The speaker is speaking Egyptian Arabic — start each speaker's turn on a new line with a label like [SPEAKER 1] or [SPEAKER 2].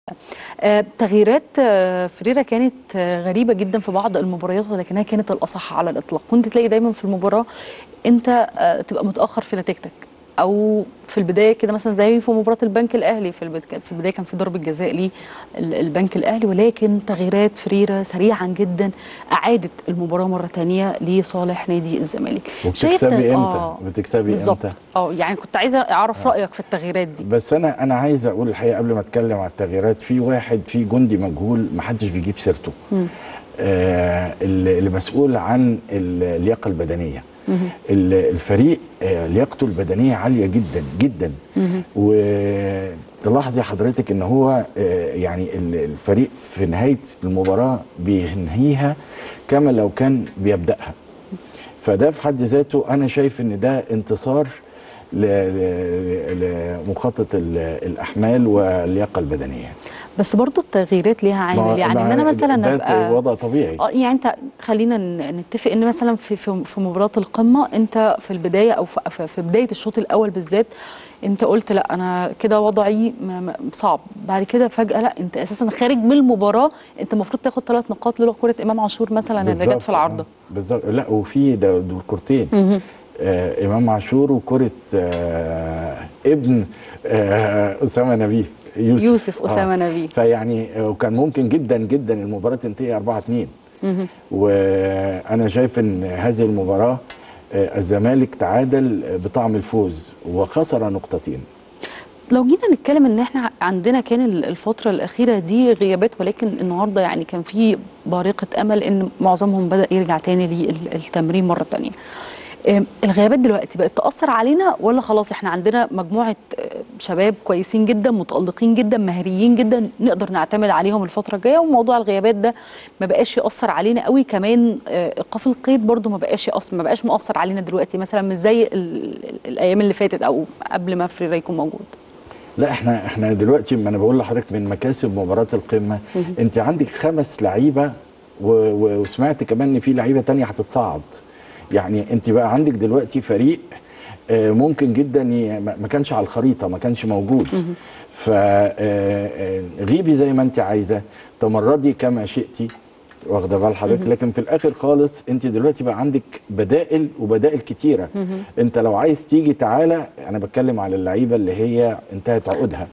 [SPEAKER 1] آه، تغييرات آه، فريرة كانت آه، غريبة جدا في بعض المباريات ولكنها كانت الأصح على الإطلاق كنت تلاقي دايما في المباراة أنت آه، تبقى متأخر في نتيجتك أو في البداية كده مثلا زي في مباراة البنك الأهلي في البداية, في البداية كان في ضربة جزاء للبنك الأهلي ولكن تغييرات فريرة سريعا جدا أعادت المباراة مرة تانية لصالح نادي الزمالك شايف
[SPEAKER 2] وبتكسبي
[SPEAKER 1] تغ-
[SPEAKER 2] امتى
[SPEAKER 1] آه،
[SPEAKER 2] بتكسبي
[SPEAKER 1] بالظبط
[SPEAKER 2] امتى
[SPEAKER 1] اه يعني كنت عايزة أعرف رأيك في التغييرات دي
[SPEAKER 2] بس انا انا عايز اقول الحقيقه قبل ما اتكلم على التغييرات في واحد في جندي مجهول ما حدش بيجيب سيرته آه اللي اللي مسؤول عن اللياقه البدنيه ال- الفريق آه لياقته البدنيه عاليه جدا جدا وتلاحظي حضرتك ان هو آه يعني ال- الفريق في نهايه المباراه بينهيها كما لو كان بيبداها فده في حد ذاته انا شايف ان ده انتصار ل- ل- لمخطط ال- الاحمال واللياقه البدنيه
[SPEAKER 1] بس برضو التغييرات ليها
[SPEAKER 2] ما-
[SPEAKER 1] عامل يعني ان
[SPEAKER 2] ما-
[SPEAKER 1] انا مثلا
[SPEAKER 2] ده
[SPEAKER 1] ابقى
[SPEAKER 2] وضع طبيعي
[SPEAKER 1] اه يعني انت خلينا ن- نتفق ان مثلا في في في مباراه القمه انت في البدايه او في- في في بدايه الشوط الاول بالذات انت قلت لا انا كده وضعي م- م- صعب بعد كده فجاه لا انت اساسا خارج من المباراه انت المفروض تاخد ثلاث نقاط لولا كره امام عاشور مثلا اللي جت
[SPEAKER 2] بالظبط،
[SPEAKER 1] في العارضه
[SPEAKER 2] آه، بالظبط لا وفي ده دول كورتين
[SPEAKER 1] مهم.
[SPEAKER 2] آه امام عاشور وكره آه ابن آه اسامه نبيه يوسف
[SPEAKER 1] يوسف اسامه نبيه
[SPEAKER 2] فيعني آه، وكان ممكن جدا جدا المباراه تنتهي 4 2
[SPEAKER 1] مهم.
[SPEAKER 2] وانا شايف ان هذه المباراه آه، الزمالك تعادل بطعم الفوز وخسر نقطتين
[SPEAKER 1] لو جينا نتكلم ان احنا عندنا كان ال- الفتره الاخيره دي غيابات ولكن النهارده يعني كان في بارقه امل ان معظمهم بدا يرجع تاني للتمرين مره تانية آم، الغيابات دلوقتي بقت تاثر علينا ولا خلاص احنا عندنا مجموعه آه، شباب كويسين جدا متالقين جدا مهريين جدا نقدر نعتمد عليهم الفتره الجايه وموضوع الغيابات ده ما بقاش ياثر علينا قوي كمان آه، ايقاف القيد برضو ما بقاش ياثر ما بقاش مؤثر علينا دلوقتي مثلا مش زي ال- ال- الايام اللي فاتت او قبل ما فريرا يكون موجود
[SPEAKER 2] لا احنا احنا دلوقتي ما انا بقول لحضرتك من مكاسب مباراه القمه انت عندك خمس لعيبه و- و- وسمعت كمان ان في لعيبه تانية هتتصعد يعني انت بقى عندك دلوقتي فريق آه، ممكن جدا ي- ما ما كانش على الخريطه ما كانش موجود فغيبي زي ما انت عايزه تمردي كما شئتي واخده بال حضرتك لكن في الاخر خالص انت دلوقتي بقى عندك بدائل وبدائل كتيره انت لو عايز تيجي تعالى انا بتكلم على اللعيبه اللي هي انتهت عقودها